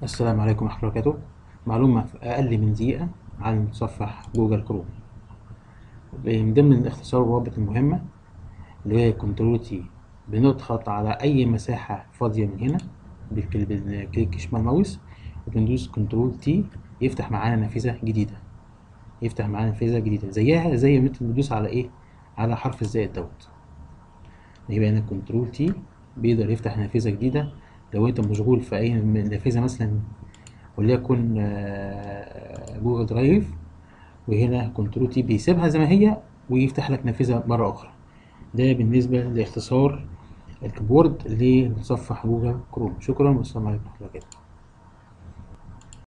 السلام عليكم ورحمة الله وبركاته معلومة في أقل من دقيقة عن متصفح جوجل كروم من ضمن الاختصار والروابط المهمة اللي هي كنترول تي بنضغط على أي مساحة فاضية من هنا بالكل- بالكليك شمال ماوس وبندوس كنترول تي يفتح معانا نافذة جديدة يفتح معانا نافذة جديدة زيها زي ما انت بتدوس على ايه على حرف الزائد دوت يبقى هنا كنترول تي بيقدر يفتح نافذة جديدة لو انت مشغول في اي من نافذة مثلا وليكن آه، جوجل درايف وهنا كنترول تي بيسيبها زي ما هي ويفتح لك نافذة مرة أخرى ده بالنسبة لاختصار الكيبورد لمتصفح جوجل كروم شكرا والسلام عليكم ورحمة الله وبركاته